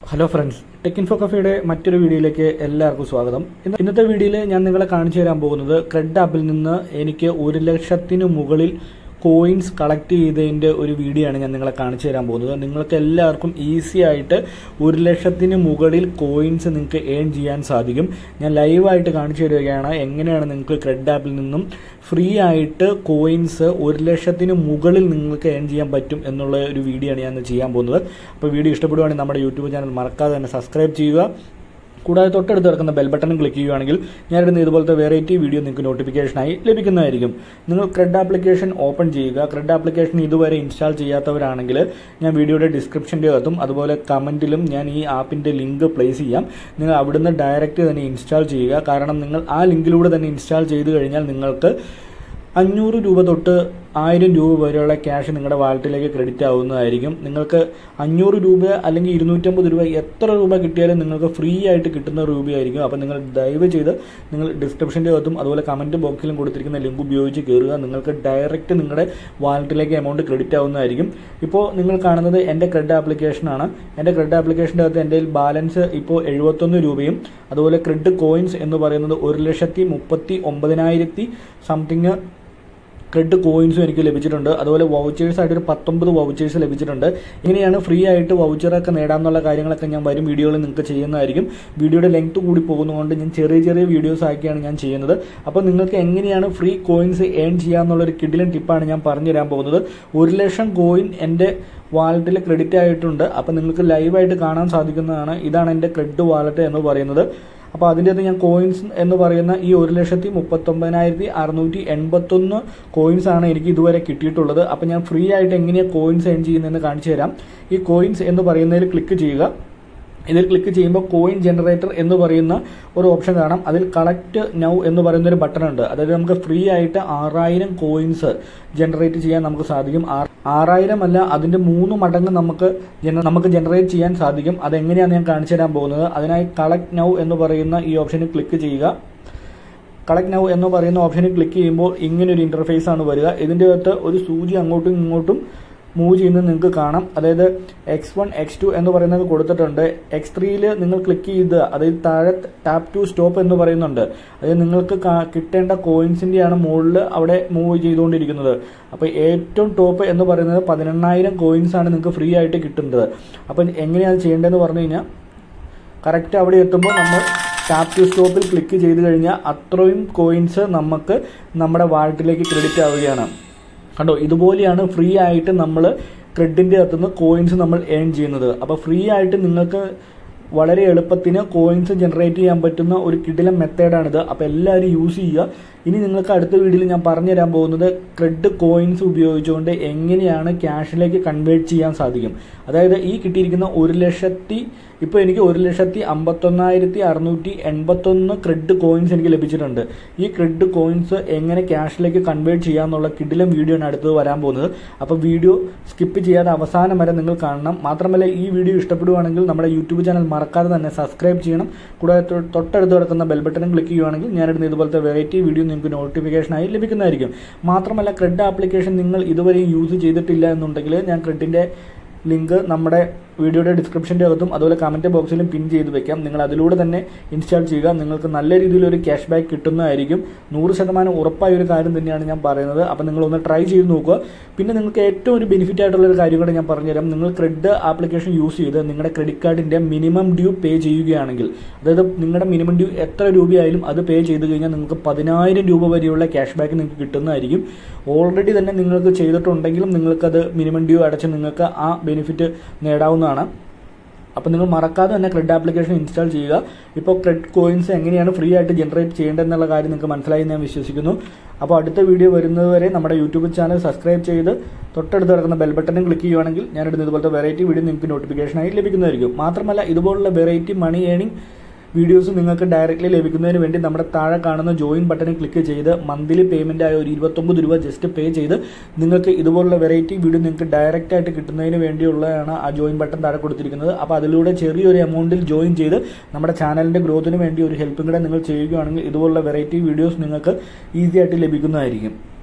hello friends tech info കഫയുടെ മറ്റൊരു വീഡിയോയിലേക്ക് എല്ലാവർക്കും സ്വാഗതം ഇന്ന് ഇന്നത്തെ വീഡിയോയിൽ ഞാൻ നിങ്ങളെ കാണിച്ചു തരാൻ പോകുന്നത് ക്രെഡ് ആപ്പിൽ നിന്ന് എനിക്ക് ഒരു ലക്ഷത്തിന് മുകളിൽ കോയിൻസ് കളക്ട് ചെയ്തതിൻ്റെ ഒരു വീഡിയോ ആണ് ഞാൻ നിങ്ങളെ കാണിച്ചു തരാൻ പോകുന്നത് നിങ്ങൾക്ക് എല്ലാവർക്കും ഈസി ആയിട്ട് ഒരു ലക്ഷത്തിന് മുകളിൽ കോയിൻസ് നിങ്ങൾക്ക് ഏൺ ചെയ്യാൻ സാധിക്കും ഞാൻ ലൈവായിട്ട് കാണിച്ചു തരികയാണ് എങ്ങനെയാണ് നിങ്ങൾക്ക് ക്രെഡ് ആപ്പിൽ നിന്നും ഫ്രീ ആയിട്ട് കോയിൻസ് ഒരു ലക്ഷത്തിന് മുകളിൽ നിങ്ങൾക്ക് ഏൺ ചെയ്യാൻ പറ്റും എന്നുള്ള ഒരു വീഡിയോ ആണ് ഞാൻ ഇന്ന് ചെയ്യാൻ പോകുന്നത് അപ്പോൾ വീഡിയോ ഇഷ്ടപ്പെടുവാണെങ്കിൽ നമ്മുടെ യൂട്യൂബ് ചാനൽ മറക്കാതെ തന്നെ സബ്സ്ക്രൈബ് ചെയ്യുക കൂടാതെ തൊട്ടടുത്ത് കിടക്കുന്ന ബെൽ ബട്ടൺ ക്ലിക്ക് ചെയ്യുകയാണെങ്കിൽ ഞാനിടുന്ന ഇതുപോലത്തെ വെറൈറ്റി വീഡിയോ നിങ്ങൾക്ക് നോട്ടിഫിക്കേഷനായി ലഭിക്കുന്നതായിരിക്കും നിങ്ങൾ ക്രെഡ് ആപ്ലിക്കേഷൻ ഓപ്പൺ ചെയ്യുക ക്രെഡ് ആപ്ലിക്കേഷൻ ഇതുവരെ ഇൻസ്റ്റാൾ ചെയ്യാത്തവരാണെങ്കിൽ ഞാൻ വീഡിയോയുടെ ഡിസ്ക്രിപ്ഷൻ്റെ അകത്തും അതുപോലെ കമൻറ്റിലും ഞാൻ ഈ ആപ്പിൻ്റെ ലിങ്ക് പ്ലേസ് ചെയ്യാം നിങ്ങൾ അവിടുന്ന് ഡയറക്റ്റ് തന്നെ ഇൻസ്റ്റാൾ ചെയ്യുക കാരണം നിങ്ങൾ ആ ലിങ്കിലൂടെ തന്നെ ഇൻസ്റ്റാൾ ചെയ്ത് കഴിഞ്ഞാൽ നിങ്ങൾക്ക് അഞ്ഞൂറ് രൂപ തൊട്ട് ആയിരം രൂപ വരെയുള്ള ക്യാഷ് നിങ്ങളുടെ വാലറ്റിലേക്ക് ക്രെഡിറ്റ് ആവുന്നതായിരിക്കും നിങ്ങൾക്ക് അഞ്ഞൂറ് രൂപ അല്ലെങ്കിൽ ഇരുന്നൂറ്റമ്പത് രൂപ എത്ര രൂപ കിട്ടിയാലും നിങ്ങൾക്ക് ഫ്രീ ആയിട്ട് കിട്ടുന്ന രൂപയായിരിക്കും അപ്പോൾ നിങ്ങൾ ദയവ് ചെയ്ത് നിങ്ങൾ ഡിസ്ക്രിപ്ഷൻ്റെ അകത്തും അതുപോലെ കമൻറ്റ് ബോക്സിലും കൊടുത്തിരിക്കുന്ന ലിങ്ക് ഉപയോഗിച്ച് കയറുക നിങ്ങൾക്ക് ഡയറക്റ്റ് നിങ്ങളുടെ വാലറ്റിലേക്ക് എമൗണ്ട് ക്രെഡിറ്റ് ആവുന്നതായിരിക്കും ഇപ്പോൾ നിങ്ങൾ കാണുന്നത് എൻ്റെ ക്രെഡ് ആപ്ലിക്കേഷനാണ് എൻ്റെ ക്രെഡ് ആപ്ലിക്കേഷൻ്റെ അകത്ത് എൻ്റെ ബാലൻസ് ഇപ്പോൾ എഴുപത്തൊന്ന് രൂപയും അതുപോലെ ക്രെഡ് കോയിൻസ് എന്ന് പറയുന്നത് ഒരു ലക്ഷത്തി മുപ്പത്തി ഒമ്പതിനായിരത്തി സംതിങ് ക്രെഡ് കോയിൻസും എനിക്ക് ലഭിച്ചിട്ടുണ്ട് അതുപോലെ വൗച്ചേഴ്സ് ആയിട്ട് ഒരു പത്തൊമ്പത് വൗച്ചേഴ്സ് ലഭിച്ചിട്ടുണ്ട് ഇങ്ങനെയാണ് ഫ്രീ ആയിട്ട് വൗച്ചറൊക്കെ നേടാമെന്നുള്ള കാര്യങ്ങളൊക്കെ ഞാൻ വരും വീഡിയോയിൽ നിങ്ങൾക്ക് ചെയ്യുന്നതായിരിക്കും വീഡിയോയുടെ ലെങ്ത് കൂടി പോകുന്നതുകൊണ്ട് ഞാൻ ചെറിയ ചെറിയ വീഡിയോസ് ആക്കിയാണ് ഞാൻ ചെയ്യുന്നത് അപ്പോൾ നിങ്ങൾക്ക് എങ്ങനെയാണ് ഫ്രീ കോയിൻസ് ഏൺ ചെയ്യാമെന്നുള്ളൊരു കിഡിലൻ ടിപ്പാണ് ഞാൻ പറഞ്ഞു തരാൻ പോകുന്നത് ഒരു ലക്ഷം കോയിൻ എൻ്റെ വാലറ്റിൽ ക്രെഡിറ്റ് ആയിട്ടുണ്ട് അപ്പോൾ നിങ്ങൾക്ക് ലൈവായിട്ട് കാണാൻ സാധിക്കുന്നതാണ് ഇതാണ് എൻ്റെ ക്രെഡ് വാലറ്റ് എന്ന് പറയുന്നത് അപ്പോൾ അതിൻ്റെ അകത്ത് ഞാൻ കോയിൻസ് എന്ന് പറയുന്ന ഈ ഒരു ലക്ഷത്തി മുപ്പത്തൊമ്പതിനായിരത്തി അറുന്നൂറ്റി എൺപത്തൊന്ന് കോയിൻസ് ആണ് എനിക്ക് ഇതുവരെ കിട്ടിയിട്ടുള്ളത് അപ്പോൾ ഞാൻ ഫ്രീ ആയിട്ട് എങ്ങനെയാണ് കോയിൻസ് ഏൺ ചെയ്യുന്നതെന്ന് കാണിച്ചു തരാം ഈ കോയിൻസ് എന്ന് പറയുന്നതിൽ ക്ലിക്ക് ചെയ്യുക ഇതിൽ ക്ലിക്ക് ചെയ്യുമ്പോൾ കോയിൻ ജനറേറ്റർ എന്ന് പറയുന്ന ഒരു ഓപ്ഷൻ കാണാം അതിൽ കളക്ട് നൗ എന്ന് പറയുന്ന ഒരു ബട്ടൺ ഉണ്ട് അതായത് നമുക്ക് ഫ്രീ ആയിട്ട് ആറായിരം കോയിൻസ് ജനറേറ്റ് ചെയ്യാൻ നമുക്ക് സാധിക്കും ആറായിരം അല്ല അതിന്റെ മൂന്ന് മടങ്ങ് നമുക്ക് നമുക്ക് ജനറേറ്റ് ചെയ്യാൻ സാധിക്കും അതെങ്ങനെയാണ് ഞാൻ കാണിച്ചു തരാൻ പോകുന്നത് അതിനായി കളക്ട് നൗ എന്ന് പറയുന്ന ഈ ഓപ്ഷനിൽ ക്ലിക്ക് ചെയ്യുക കളക്ട് നൗ എന്ന് പറയുന്ന ഓപ്ഷനിൽ ക്ലിക്ക് ചെയ്യുമ്പോൾ ഇങ്ങനെ ഒരു ഇന്റർഫേസ് ആണ് വരിക ഇതിൻ്റെ അകത്ത് ഒരു സൂചി അങ്ങോട്ടും ഇങ്ങോട്ടും മൂവ് ചെയ്യുന്നത് നിങ്ങൾക്ക് കാണാം അതായത് എക്സ് വൺ എക്സ് ടു എന്ന് പറയുന്നത് കൊടുത്തിട്ടുണ്ട് എക്സ് ത്രീയിൽ നിങ്ങൾ ക്ലിക്ക് ചെയ്ത് അതായത് താഴെ ടാപ്പ് ടു സ്റ്റോപ്പ് എന്ന് പറയുന്നുണ്ട് അതായത് നിങ്ങൾക്ക് കിട്ടേണ്ട കോയിൻസിൻ്റെയാണ് മുകളിൽ അവിടെ മൂവ് ചെയ്തുകൊണ്ടിരിക്കുന്നത് അപ്പോൾ ഏറ്റവും ടോപ്പ് എന്ന് പറയുന്നത് പതിനെണ്ണായിരം കോയിൻസ് ആണ് നിങ്ങൾക്ക് ഫ്രീ ആയിട്ട് കിട്ടുന്നത് അപ്പം എങ്ങനെയാണ് ചെയ്യേണ്ടതെന്ന് പറഞ്ഞു കഴിഞ്ഞാൽ കറക്റ്റ് അവിടെ എത്തുമ്പോൾ നമ്മൾ ടാപ്പ് ടു സ്റ്റോപ്പിൽ ക്ലിക്ക് ചെയ്ത് കഴിഞ്ഞാൽ അത്രയും കോയിൻസ് നമുക്ക് നമ്മുടെ വാലറ്റിലേക്ക് ക്രെഡിറ്റ് ആവുകയാണ് കണ്ടോ ഇതുപോലെയാണ് ഫ്രീ ആയിട്ട് നമ്മൾ ക്രെഡിൻ്റെ അകത്തുനിന്ന് കോയിൻസ് നമ്മൾ ഏൺ ചെയ്യുന്നത് അപ്പോൾ ഫ്രീ ആയിട്ട് നിങ്ങൾക്ക് വളരെ എളുപ്പത്തിന് കോയിൻസ് ജനറേറ്റ് ചെയ്യാൻ പറ്റുന്ന ഒരു കിടിലം മെത്തേഡാണിത് അപ്പോൾ എല്ലാവരും യൂസ് ചെയ്യുക ഇനി നിങ്ങൾക്ക് അടുത്ത വീഡിയോയിൽ ഞാൻ പറഞ്ഞു തരാൻ പോകുന്നത് ക്രെഡ് കോയിൻസ് ഉപയോഗിച്ചുകൊണ്ട് എങ്ങനെയാണ് ക്യാഷിലേക്ക് കൺവേർട്ട് ചെയ്യാൻ സാധിക്കും അതായത് ഈ കിട്ടിയിരിക്കുന്ന ഒരു ലക്ഷത്തി ഇപ്പോൾ എനിക്ക് ഒരു ലക്ഷത്തി അമ്പത്തൊന്നായിരത്തി അറുന്നൂറ്റി എൺപത്തൊന്ന് ക്രെഡ് കോയിൻസ് എനിക്ക് ലഭിച്ചിട്ടുണ്ട് ഈ ക്രെഡ് കോയിൻസ് എങ്ങനെ ക്യാഷിലേക്ക് കൺവേർട്ട് ചെയ്യാമെന്നുള്ള കിടിലം വീഡിയോ ആണ് അടുത്തത് വരാൻ പോകുന്നത് അപ്പോൾ വീഡിയോ സ്കിപ്പ് ചെയ്യാതെ അവസാനം വരെ നിങ്ങൾ കാണണം മാത്രമല്ല ഈ വീഡിയോ ഇഷ്ടപ്പെടുവാണെങ്കിൽ നമ്മുടെ യൂട്യൂബ് ചാനൽ മറക്കാതെ തന്നെ സബ്സ്ക്രൈബ് ചെയ്യണം കൂടാതെ തൊട്ടടുത്ത് കിടക്കുന്ന ബെൽ ബട്ടൺ ക്ലിക്ക് ചെയ്യുവാണെങ്കിൽ ഞാനിടുന്ന ഇതുപോലത്തെ വെറൈറ്റി വീഡിയോ നിങ്ങൾക്ക് നോട്ടിഫിക്കേഷനായി ലഭിക്കുന്നതായിരിക്കും മാത്രമല്ല ക്രെഡ് ആപ്ലിക്കേഷൻ നിങ്ങൾ ഇതുവരെ യൂസ് ചെയ്തിട്ടില്ല എന്നുണ്ടെങ്കിൽ ഞാൻ ക്രെഡിൻ്റെ ലിങ്ക് നമ്മുടെ വീഡിയോയുടെ ഡിസ്ക്രിപ്ഷൻ്റെ അകത്തും അതുപോലെ കമൻറ്റ് ബോക്സിലും പിൻ ചെയ്ത് വെക്കാം നിങ്ങൾ അതിലൂടെ തന്നെ ഇൻസ്റ്റാൾ ചെയ്യുക നിങ്ങൾക്ക് നല്ല രീതിയിലൊരു ക്യാഷ് ബാക്ക് കിട്ടുന്നതായിരിക്കും നൂറ് ശതമാനം ഉറപ്പായ ഒരു കാര്യം തന്നെയാണ് ഞാൻ പറയുന്നത് അപ്പോൾ നിങ്ങളൊന്ന് ട്രൈ ചെയ്ത് നോക്കുക പിന്നെ നിങ്ങൾക്ക് ഏറ്റവും ഒരു ബെനിഫിറ്റ് ആയിട്ടുള്ള ഒരു കാര്യം കൂടെ ഞാൻ പറഞ്ഞുതരാം നിങ്ങൾ ക്രെഡ് ആപ്ലിക്കേഷൻ യൂസ് ചെയ്ത് നിങ്ങളുടെ ക്രെഡിറ്റ് കാർഡിൻ്റെ മിനിമം ഡ്യൂ പേ ചെയ്യുകയാണെങ്കിൽ അതായത് നിങ്ങളുടെ മിനിമം ഡ്യൂ എത്ര രൂപയായാലും അത് പേ ചെയ്ത് കഴിഞ്ഞാൽ നിങ്ങൾക്ക് പതിനായിരം രൂപ വരെയുള്ള ക്യാഷ് ബാക്ക് നിങ്ങൾക്ക് കിട്ടുന്നതായിരിക്കും ഓൾറെഡി തന്നെ നിങ്ങൾക്ക് ചെയ്തിട്ടുണ്ടെങ്കിലും നിങ്ങൾക്കത് മിനിമം ഡ്യൂ അടച്ച് നിങ്ങൾക്ക് ആ ബെനിഫിറ്റ് നേടാവുന്ന ആണ് അപ്പോൾ നിങ്ങൾ മറക്കാതെ തന്നെ ക്രെഡ് ആപ്ലിക്കേഷൻ ഇൻസ്റ്റാൾ ചെയ്യുക ഇപ്പോൾ ക്രെഡ് കോയിൻസ് എങ്ങനെയാണ് ഫ്രീ ആയിട്ട് ജനറേറ്റ് ചെയ്യേണ്ടതെന്നുള്ള കാര്യം നിങ്ങൾക്ക് മനസ്സിലായി ഞാൻ വിശ്വസിക്കുന്നു അപ്പോൾ അടുത്ത വീഡിയോ വരുന്നതുവരെ നമ്മുടെ യൂട്യൂബ് ചാനൽ സബ്സ്ക്രൈബ് ചെയ്ത് തൊട്ടടുത്ത് കിടക്കുന്ന ബെൽ ബട്ടണും ക്ലിക്ക് ചെയ്യുവാണെങ്കിൽ ഞാനിടുന്ന ഇതുപോലത്തെ വെറൈറ്റി വീഡിയോ നിങ്ങൾക്ക് നോട്ടിഫിക്കേഷനായി ലഭിക്കുന്നതായിരിക്കും മാത്രമല്ല ഇതുപോലുള്ള വെറൈറ്റി മണി ഏണിംഗ് വീഡിയോസ് നിങ്ങൾക്ക് ഡയറക്റ്റ്ലി ലഭിക്കുന്നതിന് വേണ്ടി നമ്മുടെ താഴെ കാണുന്ന ജോയിൻ ബട്ടണിൽ ക്ലിക്ക് ചെയ്ത് മന്ത്ലി പേയ്മെൻ്റ് ആയ ഒരു ഇരുപത്തൊമ്പത് രൂപ ജസ്റ്റ് പേ ചെയ്ത് നിങ്ങൾക്ക് ഇതുപോലുള്ള വെറൈറ്റി വീഡിയോ നിങ്ങൾക്ക് ഡയറക്റ്റ് ആയിട്ട് കിട്ടുന്നതിന് വേണ്ടിയുള്ളതാണ് ആ ജോയിൻ ബട്ടൺ താഴെ കൊടുത്തിരിക്കുന്നത് അപ്പോൾ അതിലൂടെ ചെറിയൊരു എമൗണ്ടിൽ ജോയിൻ ചെയ്ത് നമ്മുടെ ചാനലിൻ്റെ ഗ്രോത്തിന് വേണ്ടി ഒരു ഹെൽപ്പും കൂടെ നിങ്ങൾ ചെയ്യുകയാണെങ്കിൽ ഇതുപോലുള്ള വെറൈറ്റി വീഡിയോസ് നിങ്ങൾക്ക് ഈസി ആയിട്ട് ലഭിക്കുന്നതായിരിക്കും